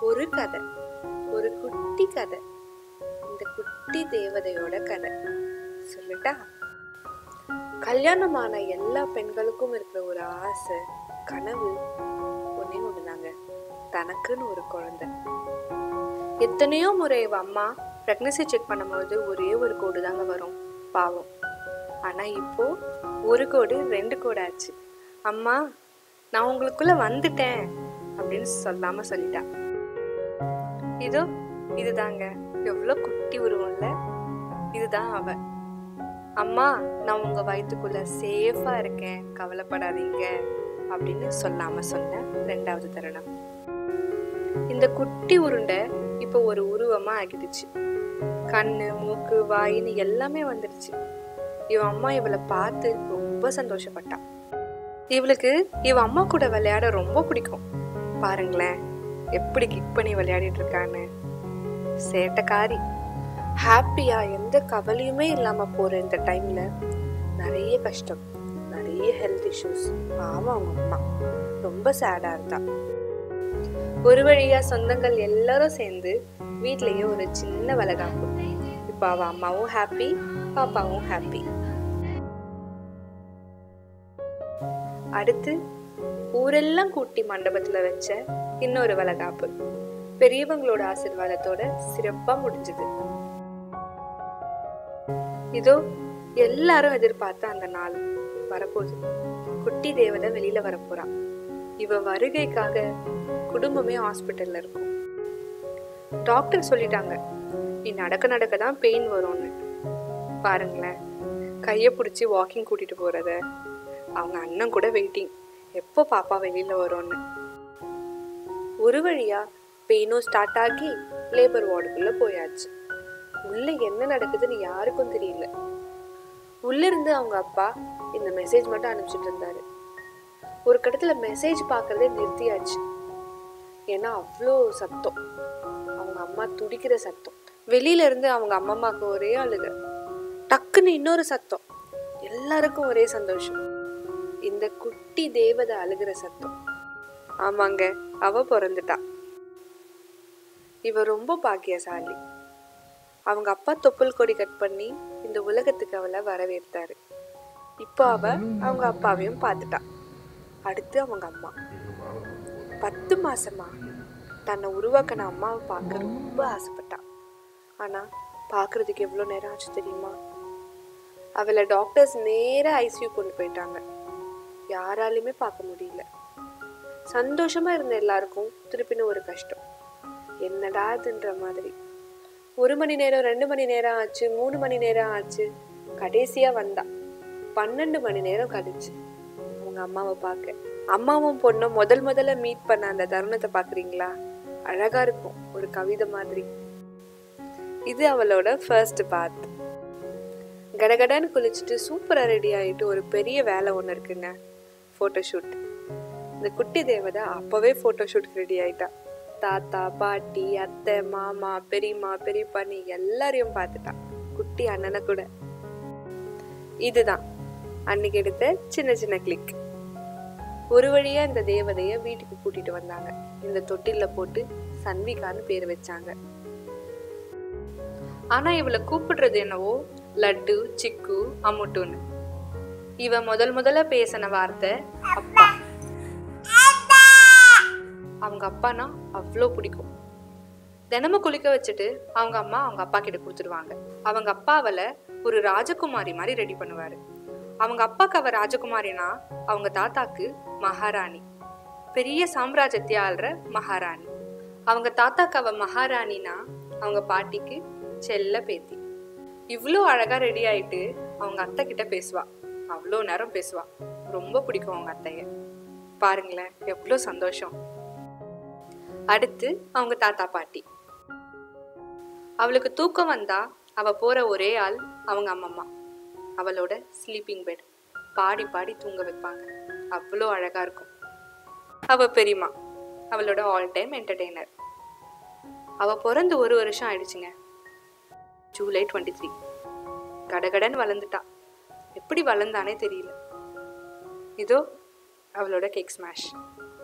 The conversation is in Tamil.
ஒரு கதை ஒரு குட்டி கதை இந்த குட்டி தேவதையோட கதை சொல்லட்டா கல்யாணமான எல்லா பெண்களுக்கும் இருக்கிற ஒரு ஆசை கனவு ஒன்னே ஒண்ணுதாங்க தனக்குன்னு ஒரு குழந்தை எத்தனையோ முறை இவ அம்மா ப்ரெக்னன்சி செக் பண்ணும்போது ஒரே ஒரு கோடு தாங்க வரும் பாவம் ஆனா இப்போ ஒரு கோடு ரெண்டு கோடு ஆச்சு அம்மா நான் உங்களுக்குள்ள வந்துட்டேன் அப்படின்னு சொல்லாம சொல்லிட்டா இதோ இதுதாங்க எவ்வளோ குட்டி உருவம்ல இதுதான் அவ அம்மா நான் உங்க வயிற்றுக்குள்ள சேஃபா இருக்கேன் கவலைப்படாதீங்க அப்படின்னு சொல்லாம சொன்ன ரெண்டாவது தருணம் இந்த குட்டி உருண்டை இப்போ ஒரு உருவமா ஆகிடுச்சு கண்ணு மூக்கு வாயின்னு எல்லாமே வந்துடுச்சு இவன் அம்மா இவளை பார்த்து ரொம்ப சந்தோஷப்பட்டா இவளுக்கு இவ அம்மா கூட விளையாட ரொம்ப பிடிக்கும் பாருங்களேன் எப்படி கிக் பண்ணி விளையாடிட்டு இருக்கான்னு சேட்டக்காரி ஹாப்பியா எந்த கவலையுமே இல்லாம போற இந்த டைம்ல நிறைய கஷ்டம் நிறைய ஹெல்த் இஷ்யூஸ் பாவம் அவங்க அம்மா ரொம்ப சேடா இருந்தா ஒரு வழியா சொந்தங்கள் எல்லாரும் சேர்ந்து வீட்லயே ஒரு சின்ன வளகாப்பு இப்ப அவ அம்மாவும் ஹாப்பி பாப்பாவும் ஹாப்பி அடுத்து ஊரெல்லாம் கூட்டி மண்டபத்துல வச்ச இன்னொரு வளகாப்பு பெரியவங்களோட ஆசீர்வாதத்தோட சிறப்பா முடிஞ்சது இதோ எல்லாரும் எதிர்பார்த்த அந்த நாள் வரப்போகுது குட்டி தேவதை வெளியில வரப்போறா இவ வருகைக்காக குடும்பமே ஹாஸ்பிட்டல்ல இருக்கும் டாக்டர் சொல்லிட்டாங்க நீ நடக்க நடக்க தான் பெயின் வரும்னு பாருங்களேன் கையை பிடிச்சி வாக்கிங் கூட்டிட்டு போறத அவங்க அண்ணன் கூட வெயிட்டிங் எப்போ பாப்பா வெளியில வரும்னு ஒரு வழியா பெயினும் ஸ்டார்ட் ஆகி லேபர் வார்டுக்குள்ள போயாச்சு உள்ள என்ன நடக்குதுன்னு யாருக்கும் தெரியல உள்ள இருந்து அவங்க அப்பா இந்த மெசேஜ் மட்டும் அனுப்பிச்சிட்டு இருந்தாரு ஒரு கட்டத்துல மெசேஜ் பார்க்கறதே நிறுத்தியாச்சு ஏன்னா அவ்வளோ சத்தம் அவங்க அம்மா துடிக்கிற சத்தம் வெளியில இருந்து அவங்க அம்மா அம்மாவுக்கு ஒரே அழுக டக்குன்னு இன்னொரு சத்தம் எல்லாருக்கும் ஒரே சந்தோஷம் இந்த குட்டி தேவதை அழுகிற சத்தம் ஆமாங்க அவ பிறந்துட்டா இவ ரொம்ப பாக்கியசாலி அவங்க அப்பா தொப்புள் கொடி கட் பண்ணி இந்த உலகத்துக்கு அவளை வரவேற்றாரு இப்போ அவ அவங்க அப்பாவையும் பார்த்துட்டா அடுத்து அவங்க அம்மா பத்து மாசமா தன்னை உருவாக்கின அம்மாவை பார்க்க ரொம்ப ஆசைப்பட்டா ஆனா பார்க்கறதுக்கு எவ்வளோ நேரம் ஆச்சு தெரியுமா அவளை டாக்டர்ஸ் நேரா ஐசியூ கொண்டு போயிட்டாங்க யாராலையுமே பார்க்க முடியல சந்தோஷமா இருந்த எல்லாருக்கும் திருப்பின்னு ஒரு கஷ்டம் என்னடா இதுன்ற மாதிரி ஒரு மணி நேரம் ரெண்டு மணி நேரம் ஆச்சு மூணு மணி நேரம் ஆச்சு கடைசியா வந்தா பன்னெண்டு மணி நேரம் கழிச்சு அவங்க அம்மாவை பார்க்க அம்மாவும் பொண்ணும் முதல் முதல்ல மீட் பண்ண அந்த தருணத்தை பாக்குறீங்களா அழகா இருக்கும் ஒரு கவிதை மாதிரி இது அவளோட ஃபர்ஸ்ட் பாத் கடகடன்னு குளிச்சுட்டு சூப்பரா ரெடி ஆயிட்டு ஒரு பெரிய வேலை ஒன்று இருக்குங்க ஃபோட்டோஷூட் இந்த குட்டி தேவதை அப்பவே ஃபோட்டோஷூட்க்கு ரெடி ஆயிட்டா தாத்தா பாட்டி அத்தை மாமா பெரியம்மா பெரியப்பான்னு எல்லாரையும் பார்த்துட்டா குட்டி அண்ணனை கூட இதுதான் அன்னைக்கு எடுத்த சின்ன சின்ன கிளிக் ஒரு வழியா இந்த தேவதைய வீட்டுக்கு கூட்டிட்டு வந்தாங்க இந்த தொட்டில்ல போட்டு சன்விகான்னு பேர் வச்சாங்க ஆனா இவளை கூப்பிடுறது என்னவோ லட்டு சிக்கு அமுட்டுன்னு இவ முதல் முதல்ல பேசின வார்த்தை அப்பா அவங்க அப்பானா அவ்வளோ பிடிக்கும் தினமும் குளிக்க வச்சுட்டு அவங்க அம்மா அவங்க அப்பா கிட்ட கொடுத்துருவாங்க அவங்க அப்பா அவளை ஒரு ராஜகுமாரி மாதிரி ரெடி பண்ணுவாரு அவங்க அப்பாக்கு அவ ராஜகுமாரினா அவங்க தாத்தாக்கு மகாராணி பெரிய சாம்ராஜ்யத்தை ஆள்ற மகாராணி அவங்க தாத்தாக்கு அவ மகாராணினா அவங்க பாட்டிக்கு செல்ல பேத்தி இவ்வளோ அழகா ரெடி ஆயிட்டு அவங்க அத்தை கிட்ட பேசுவா அவ்வளோ நேரம் பேசுவா ரொம்ப பிடிக்கும் அவங்க அத்தைய பாருங்களேன் எவ்வளோ சந்தோஷம் அடுத்து அவங்க தாத்தா பாட்டி அவளுக்கு தூக்கம் வந்தா அவ போற ஒரே ஆள் அவங்க அம்மம்மா அவளோட ஸ்லீப்பிங் பெட் பாடி பாடி தூங்க வைப்பாங்க அவ்வளோ அழகா இருக்கும் அவ பெரியம்மா அவளோட ஆல் டைம் என்டர்டெய்னர் அவ பிறந்து ஒரு வருஷம் ஆயிடுச்சுங்க ஜூலை டுவெண்ட்டி த்ரீ கடகடன் வளர்ந்துட்டா எப்படி வளர்ந்தானே தெரியல இதோ அவளோட கேக் ஸ்மாஷ்